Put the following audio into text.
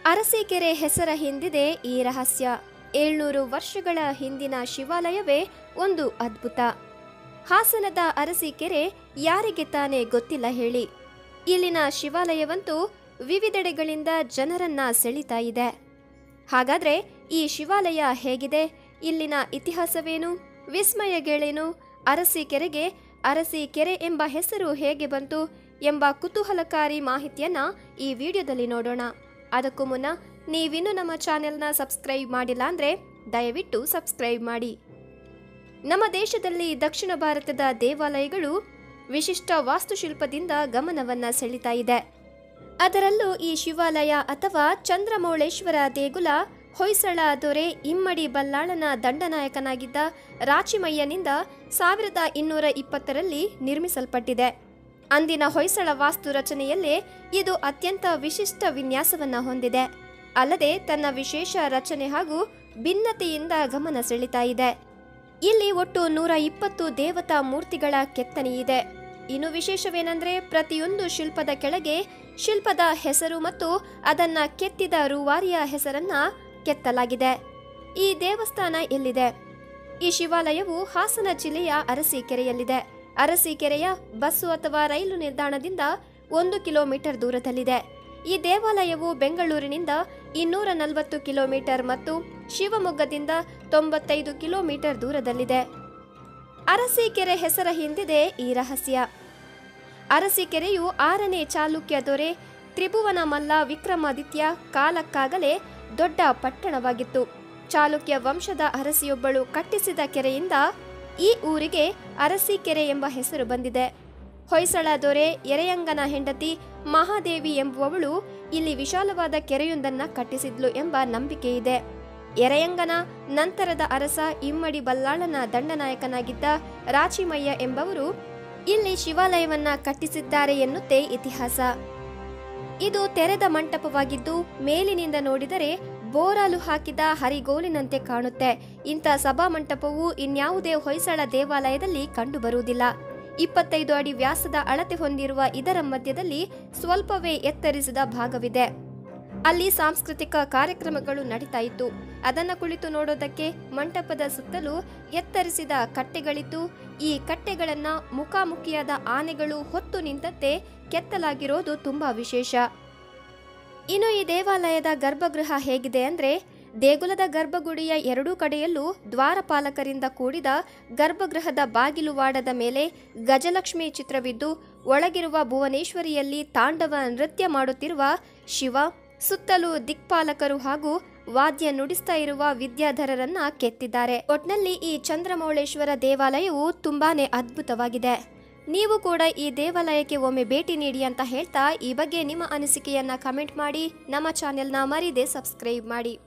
ಅರಸೀಕೆರೆ ಹೆಸರ ಹಿಂದಿದೆ ಈ ರಹಸ್ಯ ಏಳ್ನೂರು ವರ್ಷಗಳ ಹಿಂದಿನ ಶಿವಾಲಯವೇ ಒಂದು ಅದ್ಭುತ ಹಾಸನದ ಅರಸೀಕೆರೆ ಯಾರಿಗೆ ತಾನೇ ಗೊತ್ತಿಲ್ಲ ಹೇಳಿ ಇಲ್ಲಿನ ಶಿವಾಲಯವಂತೂ ವಿವಿಧೆಡೆಗಳಿಂದ ಜನರನ್ನ ಸೆಳೀತಾ ಇದೆ ಹಾಗಾದ್ರೆ ಈ ಶಿವಾಲಯ ಹೇಗಿದೆ ಇಲ್ಲಿನ ಇತಿಹಾಸವೇನು ವಿಸ್ಮಯಗಳೇನು ಅರಸೀಕೆರೆಗೆ ಅರಸೀಕೆರೆ ಎಂಬ ಹೆಸರು ಹೇಗೆ ಬಂತು ಎಂಬ ಕುತೂಹಲಕಾರಿ ಮಾಹಿತಿಯನ್ನ ಈ ವಿಡಿಯೋದಲ್ಲಿ ನೋಡೋಣ ಅದಕ್ಕೂ ಮುನ್ನ ನೀವಿನ್ನೂ ನಮ್ಮ ಚಾನೆಲ್ನ ಸಬ್ಸ್ಕ್ರೈಬ್ ಮಾಡಿಲ್ಲ ಅಂದ್ರೆ ದಯವಿಟ್ಟು ಸಬ್ಸ್ಕ್ರೈಬ್ ಮಾಡಿ ನಮ್ಮ ದೇಶದಲ್ಲಿ ದಕ್ಷಿಣ ಭಾರತದ ದೇವಾಲಯಗಳು ವಿಶಿಷ್ಟ ವಾಸ್ತುಶಿಲ್ಪದಿಂದ ಗಮನವನ್ನ ಸೆಳೀತಾ ಇದೆ ಅದರಲ್ಲೂ ಈ ಶಿವಾಲಯ ಅಥವಾ ಚಂದ್ರಮೌಳೇಶ್ವರ ದೇಗುಲ ಹೊಯ್ಸಳ ದೊರೆ ಇಮ್ಮಡಿ ಬಲ್ಲಾಳನ ದಂಡನಾಯಕನಾಗಿದ್ದ ರಾಚಿಮಯ್ಯನಿಂದ ಸಾವಿರದ ಇನ್ನೂರ ಇಪ್ಪತ್ತರಲ್ಲಿ ನಿರ್ಮಿಸಲ್ಪಟ್ಟಿದೆ ಅಂದಿನ ಹೊಯ್ಸಳ ವಾಸ್ತು ರಚನೆಯಲ್ಲೇ ಇದು ಅತ್ಯಂತ ವಿಶಿಷ್ಟ ವಿನ್ಯಾಸವನ್ನ ಹೊಂದಿದೆ ಅಲ್ಲದೆ ತನ್ನ ವಿಶೇಷ ರಚನೆ ಹಾಗೂ ಭಿನ್ನತೆಯಿಂದ ಗಮನ ಸೆಳೀತಾ ಇದೆ ಇಲ್ಲಿ ಒಟ್ಟು ನೂರ ಇಪ್ಪತ್ತು ದೇವತಾ ಮೂರ್ತಿಗಳ ಕೆತ್ತನೆಯಿದೆ ಇನ್ನು ವಿಶೇಷವೇನೆಂದ್ರೆ ಪ್ರತಿಯೊಂದು ಶಿಲ್ಪದ ಕೆಳಗೆ ಶಿಲ್ಪದ ಹೆಸರು ಮತ್ತು ಅದನ್ನ ಕೆತ್ತಿದ ರೂವಾರಿಯ ಹೆಸರನ್ನ ಕೆತ್ತಲಾಗಿದೆ ಈ ದೇವಸ್ಥಾನ ಎಲ್ಲಿದೆ ಈ ಶಿವಾಲಯವು ಹಾಸನ ಜಿಲ್ಲೆಯ ಅರಸೀಕೆರೆಯಲ್ಲಿದೆ ಅರಸೀಕೆರೆಯ ಬಸ್ಸು ಅಥವಾ ರೈಲು ನಿಲ್ದಾಣದಿಂದ ಒಂದು ಕಿಲೋಮೀಟರ್ ದೂರದಲ್ಲಿದೆ ಈ ದೇವಾಲಯವು ಬೆಂಗಳೂರಿನಿಂದ ಇನ್ನೂರ ನಲವತ್ತು ಕಿಲೋಮೀಟರ್ ಮತ್ತು ಶಿವಮೊಗ್ಗದಿಂದ ತೊಂಬತ್ತೈದು ಕಿಲೋಮೀಟರ್ ದೂರದಲ್ಲಿದೆ ಅರಸೀಕೆರೆ ಹೆಸರ ಹಿಂದಿದೆ ಈ ರಹಸ್ಯ ಅರಸೀಕೆರೆಯು ಆರನೇ ಚಾಲುಕ್ಯ ದೊರೆ ತ್ರಿಭುವನ ಮಲ್ಲ ವಿಕ್ರಮಾದಿತ್ಯ ಕಾಲಕ್ಕಾಗಲೇ ದೊಡ್ಡ ಪಟ್ಟಣವಾಗಿತ್ತು ಚಾಲುಕ್ಯ ವಂಶದ ಅರಸಿಯೊಬ್ಬಳು ಕಟ್ಟಿಸಿದ ಕೆರೆಯಿಂದ ಈ ಊರಿಗೆ ಅರಸೀಕೆರೆ ಎಂಬ ಹೆಸರು ಬಂದಿದೆ ಹೊಯ್ಸಳ ದೊರೆ ಎರೆಯಂಗನ ಹೆಂಡತಿ ಮಹಾದೇವಿ ಎಂಬುವವಳು ಇಲ್ಲಿ ವಿಶಾಲವಾದ ಕೆರೆಯೊಂದನ್ನ ಕಟ್ಟಿಸಿದ್ಲು ಎಂಬ ನಂಬಿಕೆ ಇದೆ ಎರೆಯಂಗನ ನಂತರದ ಅರಸ ಇಮ್ಮಡಿ ಬಲ್ಲಾಳನ ದಂಡನಾಯಕನಾಗಿದ್ದ ರಾಚಿಮಯ್ಯ ಎಂಬವರು ಇಲ್ಲಿ ಶಿವಾಲಯವನ್ನ ಕಟ್ಟಿಸಿದ್ದಾರೆ ಎನ್ನುತ್ತೆ ಇತಿಹಾಸ ಇದು ತೆರೆದ ಮಂಟಪವಾಗಿದ್ದು ಮೇಲಿನಿಂದ ನೋಡಿದರೆ ಬೋರಾಲು ಹಾಕಿದ ಹರಿಗೋಲಿನಂತೆ ಕಾಣುತ್ತೆ ಇಂಥ ಸಭಾ ಮಂಟಪವು ಇನ್ಯಾವುದೇ ಹೊಯ್ಸಳ ದೇವಾಲಯದಲ್ಲಿ ಕಂಡುಬರುವುದಿಲ್ಲ ಇಪ್ಪತ್ತೈದು ಅಡಿ ವ್ಯಾಸದ ಅಳತೆ ಹೊಂದಿರುವ ಇದರ ಮಧ್ಯದಲ್ಲಿ ಸ್ವಲ್ಪವೇ ಎತ್ತರಿಸಿದ ಭಾಗವಿದೆ ಅಲ್ಲಿ ಸಾಂಸ್ಕೃತಿಕ ಕಾರ್ಯಕ್ರಮಗಳು ನಡೀತಾ ಇತ್ತು ಅದನ್ನ ಕುಳಿತು ನೋಡೋದಕ್ಕೆ ಮಂಟಪದ ಸುತ್ತಲೂ ಎತ್ತರಿಸಿದ ಕಟ್ಟೆಗಳಿತ್ತು ಈ ಕಟ್ಟೆಗಳನ್ನ ಮುಖಾಮುಖಿಯಾದ ಆನೆಗಳು ಹೊತ್ತು ನಿಂತಂತೆ ಕೆತ್ತಲಾಗಿರೋದು ತುಂಬಾ ವಿಶೇಷ ಇನ್ನು ಈ ದೇವಾಲಯದ ಗರ್ಭಗೃಹ ಹೇಗಿದೆ ಅಂದ್ರೆ ದೇಗುಲದ ಗರ್ಭಗುಡಿಯ ಎರಡೂ ಕಡೆಯಲ್ಲೂ ದ್ವಾರಪಾಲಕರಿಂದ ಕೂಡಿದ ಗರ್ಭಗೃಹದ ಬಾಗಿಲುವಾಡದ ಮೇಲೆ ಗಜಲಕ್ಷ್ಮಿ ಚಿತ್ರವಿದ್ದು ಒಳಗಿರುವ ಭುವನೇಶ್ವರಿಯಲ್ಲಿ ತಾಂಡವ ನೃತ್ಯ ಮಾಡುತ್ತಿರುವ ಶಿವ ಸುತ್ತಲೂ ದಿಕ್ಪಾಲಕರು ಹಾಗೂ ವಾದ್ಯ ನುಡಿಸ್ತಾ ಇರುವ ವಿದ್ಯಾಧರರನ್ನ ಕೆತ್ತಿದ್ದಾರೆ ಒಟ್ನಲ್ಲಿ ಈ ಚಂದ್ರಮೌಳೇಶ್ವರ ದೇವಾಲಯವು ತುಂಬಾನೇ ಅದ್ಭುತವಾಗಿದೆ ನೀವು ಕೂಡ ಈ ದೇವಾಲಯಕ್ಕೆ ಒಮ್ಮೆ ಭೇಟಿ ನೀಡಿ ಅಂತ ಹೇಳ್ತಾ ಈ ಬಗ್ಗೆ ನಿಮ್ಮ ಅನಿಸಿಕೆಯನ್ನ ಕಮೆಂಟ್ ಮಾಡಿ ನಮ್ಮ ಚಾನೆಲ್ನ ಮರಿದೆ ಸಬ್ಸ್ಕ್ರೈಬ್ ಮಾಡಿ